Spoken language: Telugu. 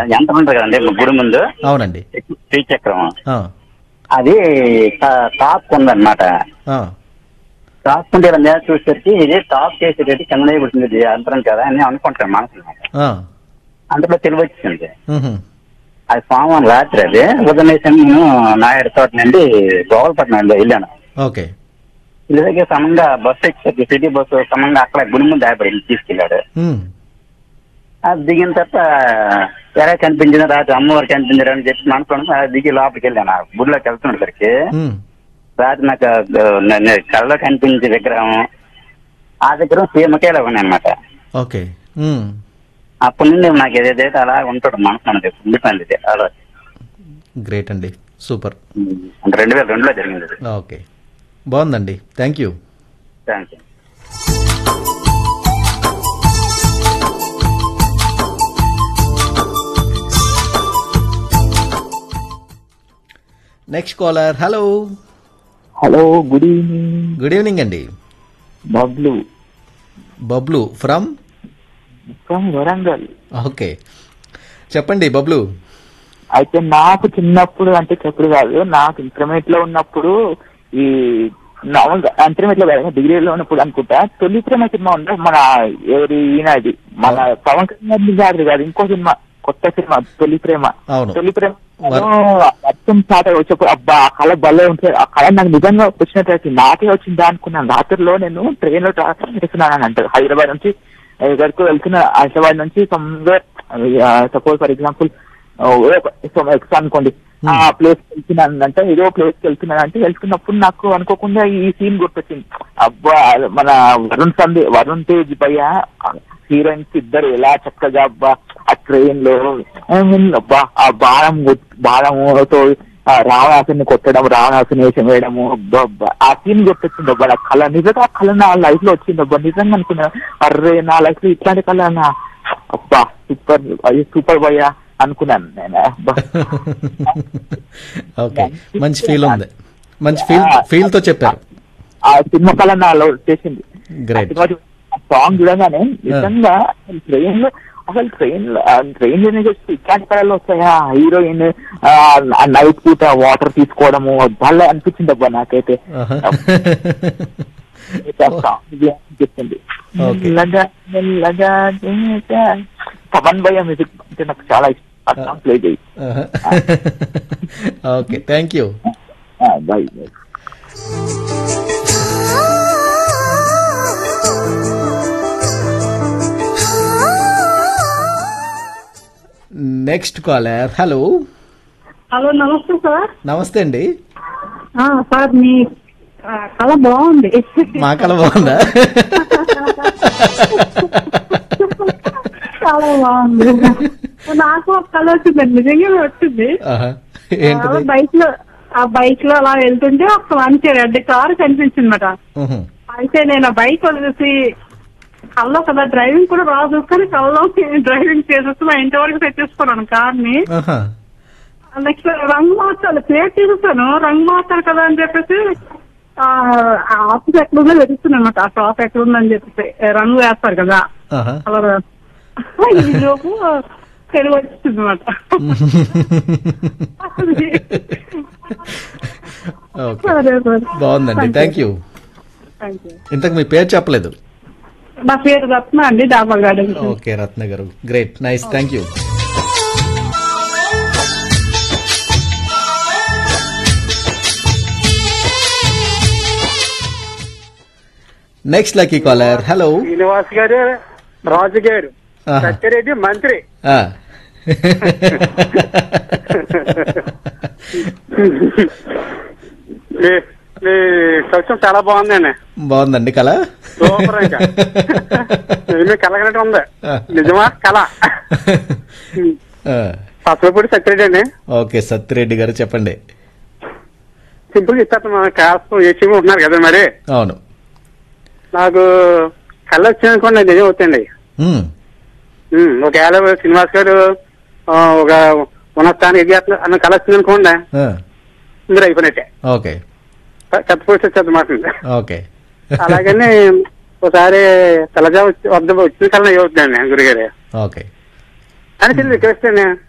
యంత్రం ఉంటుంది కదండి గుడి ముందు అవునండి శ్రీచక్రం ఆ, అది టాప్ ఉందన్నమాట ఆ, టాప్ ఉంటే ఇలా మీద చూసేసరికి ఇది టాప్ చేసేటట్టు కింద పుట్టింది ఇది యంత్రం కదా అని అనుకుంటాను మనసు ఆ, అందులో తెలివి వచ్చింది మ్హూ. అది సోమవారం రాత్రి అది ఉదయం వేసాను నేను నాయుడు తోట నుండి గోవలపట్నం వెళ్ళాను ఓకే ఇది దగ్గర సమంగా బస్సు ఎక్కి సిటీ బస్సు సమంగా అక్కడ గుడి ముందు ఆపడి తీసుకెళ్ళాడు మ్, అది దిగిన తర్వాత ఎరా కనిపించింది రాత్రి అమ్మవారు కనిపించారు అని చెప్పి అనుకోండి అది దిగి లోపలికి వెళ్ళాను ఆ గుడిలోకి వెళ్తున్నసరికి మ్, రాత్రి నాకు ఆ, న- కళ్ళలో కనిపించే విగ్రహం ఆ విగ్రహం సీమకేలా ఉన్నాయి అనమాట ఓకే మ్, అప్పటి నుండి నాకు ఏదైతే అలా ఉంటాడు మనసు మనది ఉండిపోయింది ఇది అలా గ్రేట్ అండి సూపర్ అంటే రెండు వేల రెండులో జరిగింది ఇది ఓకే బాగుందండి thank you thank you next caller hello hello good evening good evening అండి Bablu Bablu from from Warangal okay చెప్పండి బబ్లు అయితే నాకు చిన్నప్పుడు అంటే చెప్పుడు కాదు నాకు ఇంటర్మీడియట్ లో ఉన్నప్పుడు ఈ నార్మల్గా ఇంటర్మీడియట్ లో కాదు డిగ్రీలో ఉన్నప్పుడు అనుకుంటా తొలి ప్రేమ సినిమా ఉందా మన ఎవరి ఈయన ఇది మన పవన్ కళ్యాణ్ గారిది కాదు ఇంకో సినిమా కొత్త సినిమా తొలి ప్రేమ అవును. తొలి ప్రేమ వర్- వర్షం స్టార్ట్ అయ్యి వచ్చేప్పుడు అబ్బా ఆ కళ భలే ఉంటుంది ఆ కళ నాకు నిజంగా వచ్చినట్టు నాకే వచ్చిందా అనుకున్నాను రాత్రిలో నేను ట్రైన్ లో ట్రావెల్ చేస్తున్నాను అని అంటారు హైదరాబాద్ నుంచి వరకు వెళ్తున్న హైదరాబాద్ నుంచి సపోజ్ ఫర్ ఎగ్జాంపుల్ ఎక్స్ అనుకోండి ఆ ప్లేస్ వెళ్తున్నాను అంటే ఏదో ప్లేస్ కి వెళ్తున్నాను అంటే వెళ్తున్నప్పుడు నాకు అనుకోకుండా ఈ సీన్ గుర్తొచ్చింది అబ్బా మన వరుణ్ సందే వరుణ్ తేజ్ భయ్య హీరోయిన్స్ ఇద్దరు ఎలా చక్కగా అబ్బా ఆ ట్రైన్ లో I mean, అబ్బా ఆ బాణం కొట్- బాణముతో ఆ రావణాసుని కొట్టడం రావణాసుని వేషం వేయడము అబ్బా అబ్బా. ఆ సీన్ గుర్తొచ్చింది అబ్బా నా కళ నిజంగా ఆ కళ నా లైఫ్ లో వచ్చింది అబ్బా నిజంగా అనుకున్నా అర్రే నా లైఫ్ లో ఇట్లాంటి కళ నా అబ్బా సూపర్ అది సూపర్ భయ్యా అనుకున్నాను నేను అబ్బా ఓకే మంచి ఫీల్ ఉంది మంచి ఫీల్ ఫీల్ తో చెప్పారు ఆ సినిమా కళ నాలో వచ్చేసింది Great. సాంగ్ చూడగానే నిజంగా ట్రైన్ లో అసలు ట్రైన్ ట్రైన్ జర్నీ చేస్తే ఇట్లాంటి కళలు వస్తాయా హీరోయిన్ నైట్ పూట వాటర్ తీసుకోవడము భలే అనిపించింది అబ్బా నాకైతే ఆహా. అనిపిస్తుంది Okay. మెల్లగా మెల్లగా చేసా. పవన్ భయ్య మ్యూజిక్ అంటే నాకు చాలా ఇష్టం ఆ సాంగ్ ప్లే చేయి ఆహా. Okay thank you bye next caller hello hello నమస్తే సార్ నమస్తే అండి ఆ, సార్ మీ ఆ, కళ బాగుంది మా కళ బాగుందా చాలా బాగుంది నాకు ఒక కళ వచ్చిందండి నిజంగా వచ్చింది ఆహా. అలా ఏంటిది బైక్ లో ఆ బైక్ లో అలా వెళ్తుంటే ఒక మంచి రెడ్ కార్ కనిపించింది అనమాట ఉహు. అయితే నేను ఆ బైక్ వదిలేసి కల్లో కదా డ్రైవింగ్ కూడా రాదు కానీ కల్లో డ్రైవింగ్ చేసేసి మా ఇంటి వరకు తెచ్చేసుకున్నాను కార్ ని ఆహా. నెక్స్ట్ రంగు మార్చాలి ప్లేట్ తీసేస్తాను రంగు మార్చాలి కదా అని చెప్పేసి ఆ ఆ ఆఫీస్ ఎక్కడుందో వెతుకుతున్నాను అనమాట ఆ షాప్ ఎక్కడుందని చెప్పేసి ఏ, రంగు వేస్తారు కదా ఆహా. కలర్ ఈ లోపు తెలుగు వచ్చింది అనమాట ఓకే సరే సార్ బాగుందండి థ్యాంక్ యూ థ్యాంక్ యూ ఇంతకు మీ పేరు చెప్పలేదు నా పేరు రత్న అండి డాబా గార్డెన్ ఓకే రత్న గారు great nice thank you next lucky caller hello Srinivas గారు రాజు గారు ఆహా. సత్యరెడ్డి మంత్రి ఆ. మీ మీ సత్యం చాలా బాగుందండి బాగుందండి కళ సూపర్ ఇంకా మీ కలగనట్టు ఉంది నిజమా కళ ఆ. పచ్చలపూడి సత్యరెడ్డి అండి ఓకే సత్యరెడ్డి గారు చెప్పండి సింపుల్ ఇస్తారు మన కాస్త ఏసీ ఉంటున్నారు కదా మరి అవును నాకు కళ్ళ వచ్చిందనుకోండి నిజం అవుతాయండి మ్మ్. ఉమ్, ఒకవేళ శ్రీనివాస్ గారు ఆ, ఒక ఉన్నతానికి ఎదిగేస్తున్న అన్న కళ వచ్చిందనుకోండి ఆ. మీరు అయిపోయినట్టే ఓకే కత్తిపోసి వచ్చేది మాట ఓకే అలాగని ఒకసారి తెల్లజా వచ్చి వద్ద వచ్చిన కళ అవుతుందండి గురుగారు ఓకే అని చిన్న రిక్వెస్ట్ అండి